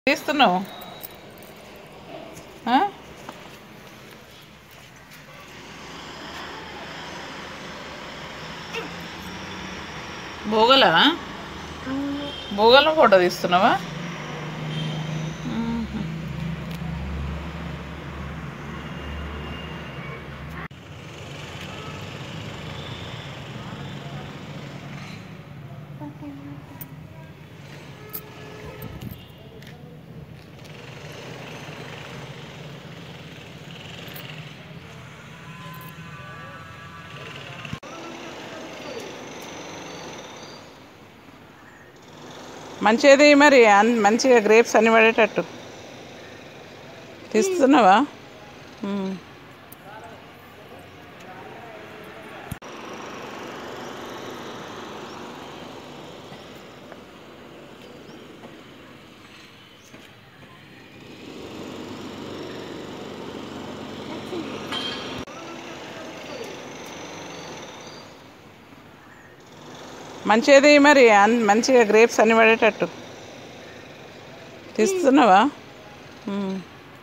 తీస్తున్నావు ఆ? బోగలా బోగలం ఫోటో తీస్తున్నావా మ్మ్. మంచిది మరి అన్- మంచిగా గ్రేప్స్ అన్ని పడేటట్టు తీస్తున్నావా మ్మ్. మంచిది మరి అన్- మంచిగా గ్రేప్స్ అన్ని పడేటట్టు తీస్తున్నావా మ్మ్.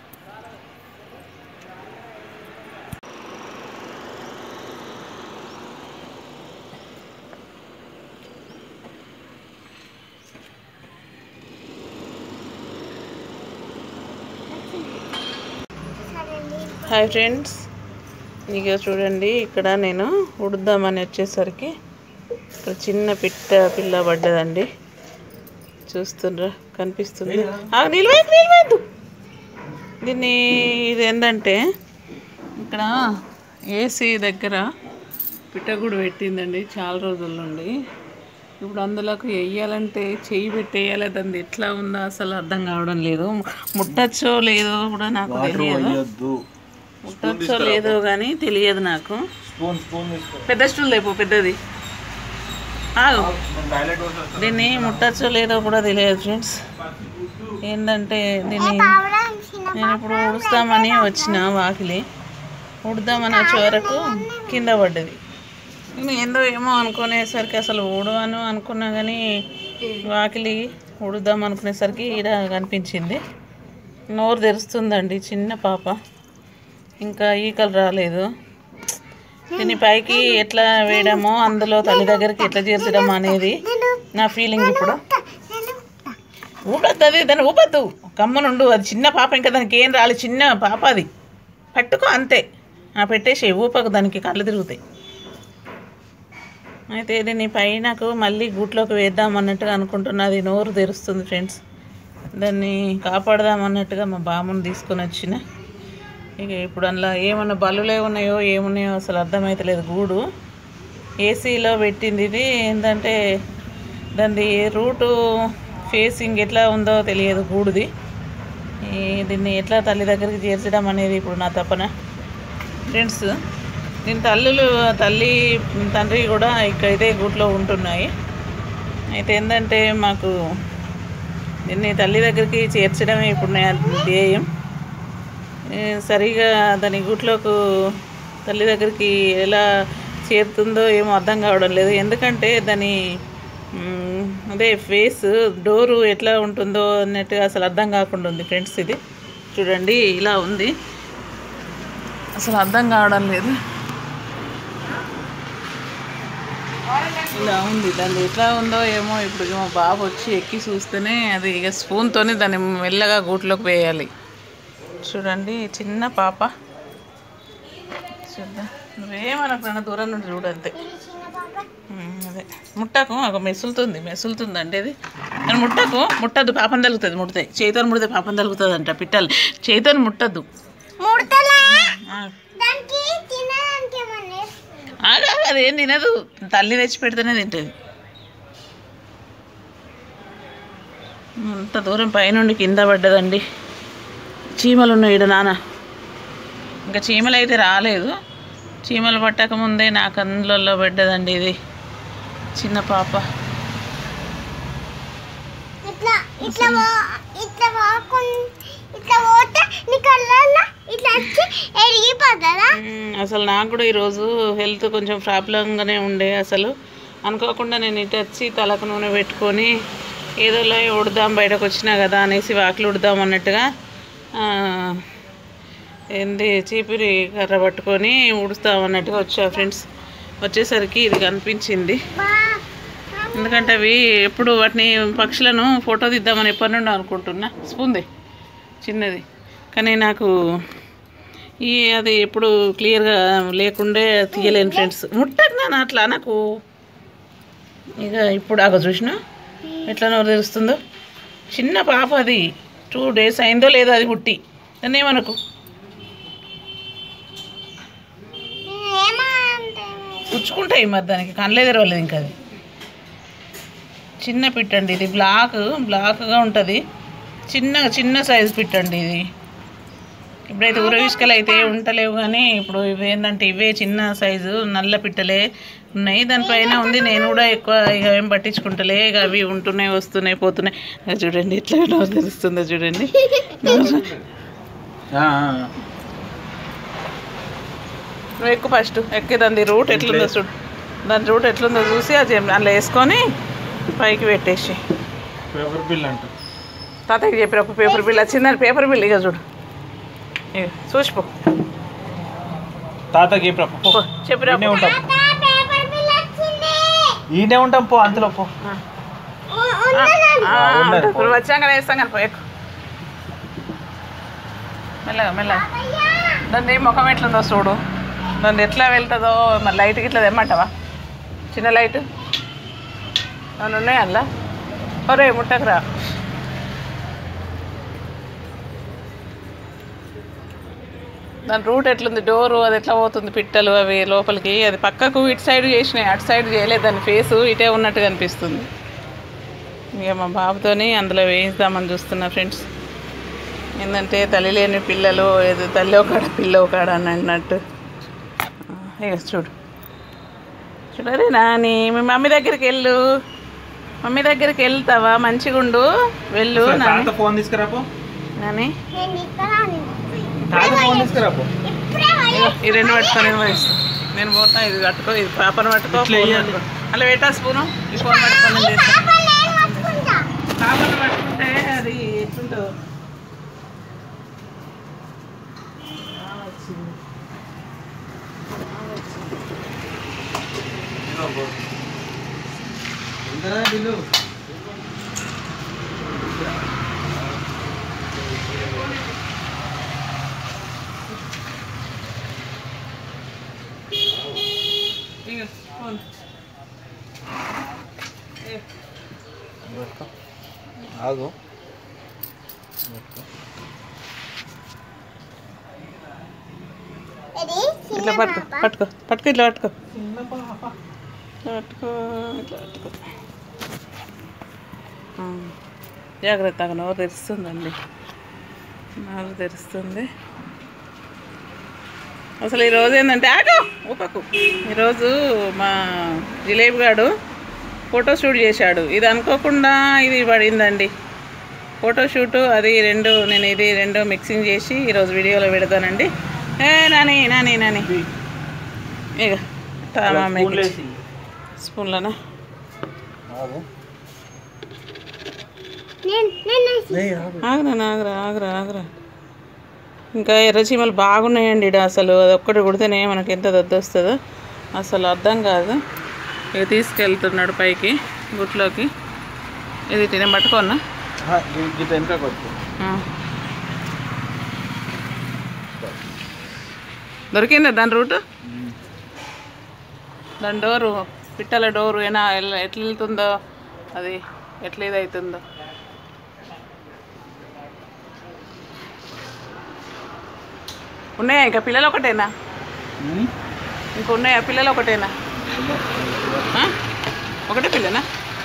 హాయ్ ఫ్రెండ్స్ ఇక చూడండి ఇక్కడ నేను ఉడుద్దామని వచ్చేసరికి ఇక్కడ చిన్న పిట్ట పిల్ల పడ్డదండి చూస్తుండ్రా కనిపిస్తుంది ఆ, నిలవేయద్దు నిలవేయద్దు దీన్ని ఇది ఏంటంటే ఇక్కడ ఏసీ దగ్గర పిట్టగూడు పెట్టిందండి చాలా రోజుల నుండి ఇప్పుడు అందులోకి వేయాలంటే చెయ్యి పెట్టి వేయాలి దాన్ని ఎట్లా ఉందో అసలు అర్థం కావడం లేదు ముట్టచ్చో లేదో కూడా నాకు తెలియదు వేయొద్దు ముట్టచ్చో లేదో కానీ తెలియదు నాకు స్పూన్ స్పూన్ తీసుకో పెద్ద స్టూల్ లేపు పెద్దది ఆగు టాయిలెట్ దీన్ని ముట్టచ్చో లేదో కూడా తెలియదు ఫ్రెండ్స్ ఏంటంటే దీన్ని నేను ఇప్పుడు ఉడుస్తామని వచ్చిన వాకిలి ఉడుదామని వచ్చే వరకు కింద పడ్డది నేను ఏందో ఏమో అనుకునేసరికి అసలు ఊడవను అనుకున్నా కానీ వాకిలి ఉడుద్దాం అనుకునేసరికి ఈడ కనిపించింది నోరు తెరుస్తుందండి చిన్న పాప ఇంకా ఈకలు రాలేదు దీని పైకి ఎట్లా వేయడమో అందులో తల్లి దగ్గరికి ఎట్లా చేర్చడం అనేది నా ఫీలింగ్ ఇప్పుడు ఊపద్దు అది దాన్ని ఊపద్దు కమ్మనుండు అది చిన్న పాప ఇంకా దానికి ఏం రాలి చిన్న పాప అది పట్టుకో అంతే ఆ పెట్టేసి ఊపకు దానికి కళ్ళు తిరుగుతాయి అయితే దీన్ని పైనకు మళ్ళీ గూట్లోకి వేద్దాం అన్నట్టుగా అనుకుంటున్నది నోరు తెరుస్తుంది ఫ్రెండ్స్ దాన్ని కాపాడదాం అన్నట్టుగా మా బామ్మను తీసుకొని వచ్చిన ఇక ఇప్పుడు అందులో ఏమన్నా బల్లులే ఉన్నాయో ఏమున్నాయో అసలు అర్థమైతలేదు గూడు ఏసీలో పెట్టింది ఇది ఏంటంటే దాని రూటు ఫేసింగ్ ఎట్లా ఉందో తెలియదు గూడుది ఈ దీన్ని ఎట్లా తల్లి దగ్గరికి చేర్చడం అనేది ఇప్పుడు నా తపన ఫ్రెండ్స్ దీని తల్లులు తల్లి తండ్రి కూడా ఇక్కడ ఇదే గూట్లో ఉంటున్నాయి అయితే ఏంటంటే మాకు దీన్ని తల్లి దగ్గరికి చేర్చడమే ఇప్పుడు నా ధ్యేయం ఏ, సరిగా దాని గూట్లోకి తల్లి దగ్గరికి ఎలా చేరుతుందో ఏమో అర్థం కావడం లేదు ఎందుకంటే దాని మ్, అదే ఫేస్ డోరు ఎట్లా ఉంటుందో అన్నట్టుగా అసలు అర్థం కాకుండా ఉంది ఫ్రెండ్స్ ఇది చూడండి ఇలా ఉంది అసలు అర్థం కావడం లేదు ఇలా ఉంది దాన్ని ఎట్లా ఉందో ఏమో ఇప్పుడు ఇక మా బాబు వచ్చి ఎక్కి చూస్తేనే అది ఇక స్పూన్తోని దాన్ని మెల్లగా గూట్లోకి వేయాలి చూడండి చిన్న పాప చూద్దాం నువ్వేమనకుండా దూరం నుండి చూడంతే ఉమ్, అదే ముట్టకు ఒక మెసులుతుంది మెసులుతుంది అంటే అది నేను ముట్టకు ముట్టద్దు పాపం తలుగుతుంది ముడితే చేతితో ముడితే పాపం తలుగుతుంది అంట పిట్టలు చేతితో ముట్టద్దు ఆగా అదేం తినదు తల్లి తెచ్చి పెడితేనే తింటుంది అంత దూరం పైనుండి కింద పడ్డదండి చీమలు ఉన్నాయి ఈడ నాన్న ఇంకా చీమలు అయితే రాలేదు చీమలు పట్టక ముందే నా కందులలో పడ్డదండి ఇది చిన్న పాప ఇట్లా ఇట్లా పో- ఇట్లా పోకుండా ఇట్లా పోతే నీ కళ్ళల్లో ఇట్లా వచ్చి ఎరిగిపోతుందా మ్మ్, అసలు నాకు కూడా ఈరోజు హెల్త్ కొంచెం ప్రాబ్లంగానే ఉండే అసలు అనుకోకుండా నేను ఇటు వచ్చి తలకు నూనె పెట్టుకొని ఏదోలో ఉడదాం బయటకు వచ్చినా కదా అనేసి వాకిలు ఉడదాం అన్నట్టుగా ఆ, ఏంది చీపిరి కర్ర పట్టుకొని ఉడుస్తాం అన్నట్టుగా వచ్చా ఫ్రెండ్స్ వచ్చేసరికి ఇది కనిపించింది బా ఎందుకంటే అవి ఎప్పుడు వాటిని పక్షులను ఫోటో తీద్దామని ఎప్పటి నుండి అనుకుంటున్నా స్పూన్ది చిన్నది కానీ నాకు ఈ అది ఎప్పుడు క్లియర్గా లేకుండే తీయలేను ఫ్రెండ్స్ ముట్టకు నాన్న అట్లా నాకు ఇక ఇప్పుడు ఆగ చూసిన ఎట్లా నోరు తెలుస్తుందో చిన్న పాప అది టూ డేస్ అయిందో లేదో అది పుట్టి దాన్ని ఏమనకు ఏమంటే పుచ్చుకుంటాయి మరి దానికి కళ్ళే తెరవలేదు ఇంకా అది చిన్న పిట్ అండి ఇది బ్లాక్ బ్లాక్గా ఉంటుంది చిన్న చిన్న సైజు పిట్ అండి ఇది ఇప్పుడైతే ఉరవిసుకలు అయితే ఉంటలేవు కానీ ఇప్పుడు ఇవి ఏంటంటే ఇవే చిన్న సైజు నల్ల పిట్టలే ఉన్నాయి దానిపైన ఉంది నేను కూడా ఎక్కువ ఇక ఏం పట్టించుకుంటలే ఇక అవి ఉంటున్నాయి వస్తున్నాయి పోతున్నాయి ఇక చూడండి ఎట్లా నోరు తెలుస్తుందో చూడండి నువ్వు ఎక్కువ ఫస్ట్ ఎక్కి దాని రూట్ ఎట్లుందో చూడు దాని రూట్ ఎట్లుందో చూసి అది అందులో వేసుకొని పైకి పెట్టేసి పేపర్ బిల్ అంట తాతయ్యకి చెప్పిన ఒక పేపర్ బిల్ వచ్చిందని పేపర్ బిల్ ఇక చూడు ఇక చూసిపో తాతకి చెప్పరా పో పో, చెప్పిరా ఈయనే ఉంటాం పేపర్ బిల్ వచ్చింది ఈయనే ఉంటాం పో అందులో పో ఉ- ఉన్నదండి. ఆ, ఉన్నది. ఇప్పుడు వచ్చాక వేస్తాం కానీ పో ఎక్కు మెల్లగా మెల్లగా అయ్యా దాన్ని ముఖం ఎట్లుందో చూడు దాన్ని ఎట్లా వెళ్తుందో మరి లైట్కి ఇట్లా తెమ్మంటావా చిన్న లైట్ దాని ఉన్నాయి అందులో ఒరే ముట్టకురా దాని రూట్ ఎట్లుంది డోరు అది ఎట్లా పోతుంది పిట్టలు అవి లోపలికి అది పక్కకు ఇటు సైడ్ చేసినాయి అటు సైడ్ చేయలేదు దాని ఫేసు ఇటే ఉన్నట్టుగా అనిపిస్తుంది ఇక మా బాబుతోని అందులో వేయిద్దామని చూస్తున్నా ఫ్రెండ్స్ ఏంటంటే తల్లి లేని పిల్లలు ఏదో తల్లి ఒకడ పిల్ల ఒకడ అని అన్నట్టు ఆ, ఇక చూడు చూడరే నాని మీ మమ్మీ దగ్గరికి వెళ్ళు మమ్మీ దగ్గరికి వెళ్తావా మంచిగుండు వెళ్ళు నాని తాత ఫోన్ తీసుకురా పో నాని నేను ఇక్కడ తాత ఫోన్ తీసుకురా పో ఇప్పుడే ఇగో, ఈ రెండు పట్టుకొని పోయిస్తా నేను పోతా ఇది పట్టుకో ఇది పాపను పట్టుకో ఇట్లా ఫోన్ వేయాలి. పట్టుకో అలా పెట్టా స్పూను ఈ ఫోన్ పట్టుకొని నేను చేస్తా పాప నేను పట్టుకుంటా పాపను పట్టుకుంటే అది ఎట్లుంటుందో బిల్లు ఇగో, ఫోన్ ఏ, ఆగు ఇది ఇట్లా పట్టుకో పట్టుకో పట్టుకో ఇట్లా పట్టుకో ఇట్లా పట్టుకో ఇట్లా పట్టుకో ఆ, జాగ్రత్తగా నోరు తెరుస్తుందండి నోరు తెరుస్తుంది అసలు ఈరోజు ఏంటంటే ఆగు ఊపకు ఈరోజు మా జిలేబీ గాడు ఫోటో షూట్ చేశాడు ఇది అనుకోకుండా ఇది పడిందండి ఫోటో షూటు అది రెండు నేను ఇది రెండు మిక్సింగ్ చేసి ఈరోజు వీడియోలో పెడతానండి ఏ నాని నాని నాని ఇక తామా స్పూన్లు వేసి. స్పూన్లనా ఆగు నేను నేను ఏయ్, ఆగు. ఆగురా ఆగురా ఆగురా ఆగురా ఇంకా ఎర్రచీమలు బాగున్నాయండి ఈడ అసలు అది ఒక్కటి కుడితేనే మనకి ఎంత దద్ద వస్తుందో అసలు అర్థం కాదు ఇక తీసుకెళ్తున్నాడు పైకి గుట్లోకి ఇది నేను పట్టుకోన్నా ఆ, గి- గిట్ల వెనక కొట్టు ఆ. దొరికిందా దాని రూటు దాని డోరు పిట్టల డోరు ఏనా ఎల్ల- ఎట్లా వెళ్తుందో అది ఎట్లా ఇది అవుతుందో ఉన్నాయా ఇంకా పిల్లలు ఒకటేనా ఇంకా ఉన్నాయా పిల్లలు ఒకటేనా ఆ? ఒకటే పిల్లనా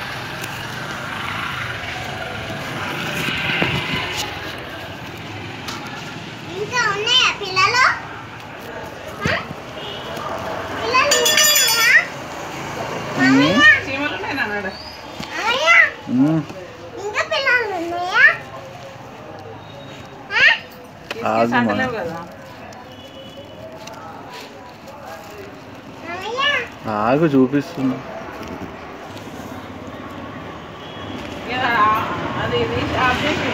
ఇంకా ఉన్నాయా పిల్లలు ఆ? పిల్లలు ఇంకా ఉన్నాయా మామయ్య చీమలు ఉన్నాయి నాన్న మామయ్య ఇంకా పిల్లలు ఉన్నాయా ఆ? ఆగు మా. అంటలేవు కదా మామయ్య ఆగు చూపిస్తున్నా ఇక అది ఇది ఆఫ్ చేసి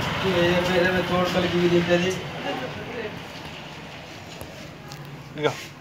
తోడు కలిగి తింటది ఇక